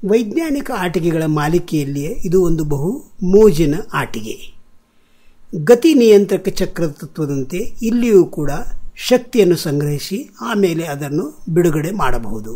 ವೈಜ್ಞಾನಿಕ ಆಟಿಕೆಗಳ ಮಾಲಿಕೆಯಲ್ಲಿಯೇ ಇದು ಒಂದು ಬಹು ಮೋಜಿನ ಆಟಿಕೆ ಗತಿ ನಿಯಂತ್ರಕ ಚಕ್ರದ ತತ್ವದಂತೆ ಇಲ್ಲಿಯೂ ಕೂಡ ಶಕ್ತಿಯನ್ನು ಸಂಗ್ರಹಿಸಿ ಆಮೇಲೆ ಅದನ್ನು ಬಿಡುಗಡೆ ಮಾಡಬಹುದು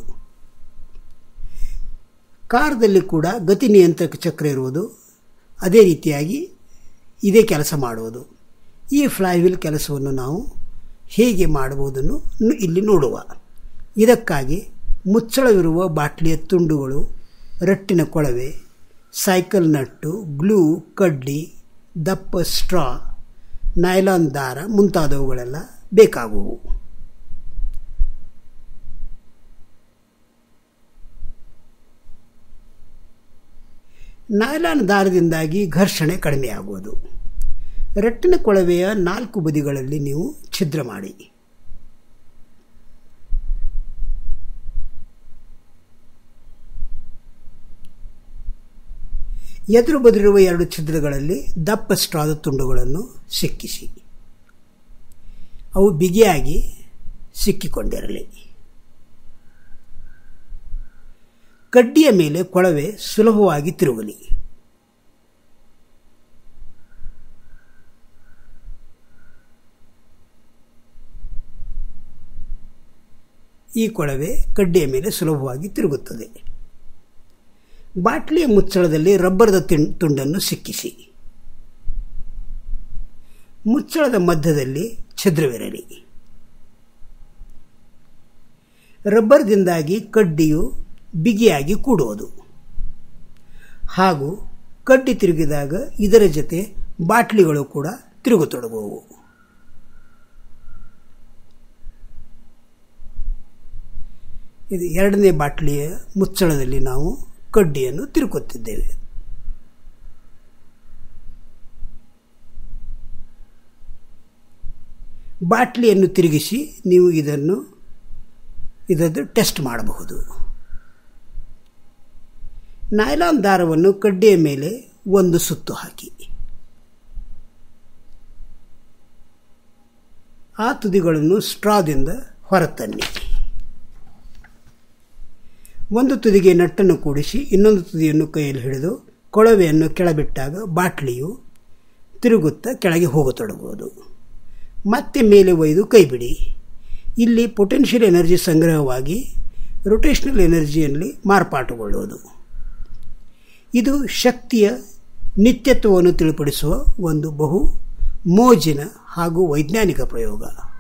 ಕಾರ್ದಲ್ಲಿ ಕೂಡ ಗತಿ ನಿಯಂತ್ರಕ ಚಕ್ರ ಇರುವುದು ಅದೇ ರೀತಿಯಾಗಿ ಇದೇ ಕೆಲಸ ಮಾಡುವುದು ಈ ಫ್ಲೈವೀಲ್ ಕೆಲಸವನ್ನು ನಾವು ಹೇಗೆ ಮಾಡುವುದನ್ನು ಇಲ್ಲಿ ನೋಡುವ ಇದಕ್ಕಾಗಿ ಮುಚ್ಚಳವಿರುವ ಬಾಟ್ಲಿಯ ತುಂಡುಗಳು ರಟ್ಟಿನ ಕೊಳವೆ ಸೈಕಲ್ ನಟ್ಟು ಗ್ಲೂ ಕಡ್ಡಿ ದಪ್ಪ ಸ್ಟ್ರಾ ನೈಲಾನ್ ದಾರ ಮುಂತಾದವುಗಳೆಲ್ಲ ಬೇಕಾಗುವು ನೈಲಾನ್ ದಾರದಿಂದಾಗಿ ಘರ್ಷಣೆ ಕಡಿಮೆಯಾಗುವುದು ರಟ್ಟಿನ ಕೊಳವೆಯ ನಾಲ್ಕು ಬದಿಗಳಲ್ಲಿ ನೀವು ಛಿದ್ರ ಮಾಡಿ ಎದುರು ಬದಿರುವ ಎರಡು ಛಿದ್ರಗಳಲ್ಲಿ ದಪ್ಪ ಸ್ಟ್ರಾದ ತುಂಡುಗಳನ್ನು ಸಿಕ್ಕಿಸಿ ಅವು ಬಿಗಿಯಾಗಿ ಸಿಕ್ಕಿಕೊಂಡಿರಲಿ ಕಡ್ಡಿಯ ಮೇಲೆ ಕೊಳವೆ ಸುಲಭವಾಗಿ ತಿರುಗಲಿ ಈ ಕೊಳವೆ ಕಡ್ಡಿಯ ಮೇಲೆ ಸುಲಭವಾಗಿ ತಿರುಗುತ್ತದೆ ಬಾಟ್ಲಿಯ ಮುಚ್ಚಳದಲ್ಲಿ ರಬ್ಬರದ ತುಂಡನ್ನು ಸಿಕ್ಕಿಸಿ ಮುಚ್ಚಳದ ಮಧ್ಯದಲ್ಲಿ ಛಿದ್ರವಿರಲಿ ರಬ್ಬರ್ದಿಂದಾಗಿ ಕಡ್ಡಿಯು ಬಿಗಿಯಾಗಿ ಕೂಡುವುದು ಹಾಗೂ ಕಡ್ಡಿ ತಿರುಗಿದಾಗ ಇದರ ಜೊತೆ ಬಾಟ್ಲಿಗಳು ಕೂಡ ತಿರುಗತೊಡಗುವು ಇದು ಎರಡನೇ ಬಾಟ್ಲಿಯ ಮುಚ್ಚಳದಲ್ಲಿ ನಾವು ಕಡ್ಡಿಯನ್ನು ತಿರುಕುತ್ತಿದ್ದೇವೆ ಬಾಟ್ಲಿಯನ್ನು ತಿರುಗಿಸಿ ನೀವು ಇದನ್ನು ಇದನ್ನು ಟೆಸ್ಟ್ ಮಾಡಬಹುದು ನೈಲಾನ್ ದಾರವನ್ನು ಕಡ್ಡಿಯ ಮೇಲೆ ಒಂದು ಸುತ್ತು ಹಾಕಿ ಆ ತುದಿಗಳನ್ನು ಸ್ಟ್ರಾದಿಂದ ಹೊರತನ್ನಿ ಒಂದು ತುದಿಗೆ ನಟ್ಟನ್ನು ಕೂಡಿಸಿ ಇನ್ನೊಂದು ತುದಿಯನ್ನು ಕೈಯಲ್ಲಿ ಹಿಡಿದು ಕೊಳವೆಯನ್ನು ಕೆಳಬಿಟ್ಟಾಗ ಬಾಟ್ಲಿಯು ತಿರುಗುತ್ತಾ ಕೆಳಗೆ ಹೋಗತೊಡಗುವುದು ಮತ್ತೆ ಮೇಲೆ ಒಯ್ದು ಕೈ ಬಿಡಿ ಇಲ್ಲಿ ಪೊಟೆನ್ಷಿಯಲ್ ಎನರ್ಜಿ ಸಂಗ್ರಹವಾಗಿ ರೊಟೇಷನಲ್ ಎನರ್ಜಿಯಲ್ಲಿ ಮಾರ್ಪಾಟುಗೊಳ್ಳುವುದು ಇದು ಶಕ್ತಿಯ ನಿತ್ಯತ್ವವನ್ನು ತಿಳಿಪಡಿಸುವ ಒಂದು ಬಹು ಮೋಜಿನ ಹಾಗೂ ವೈಜ್ಞಾನಿಕ ಪ್ರಯೋಗ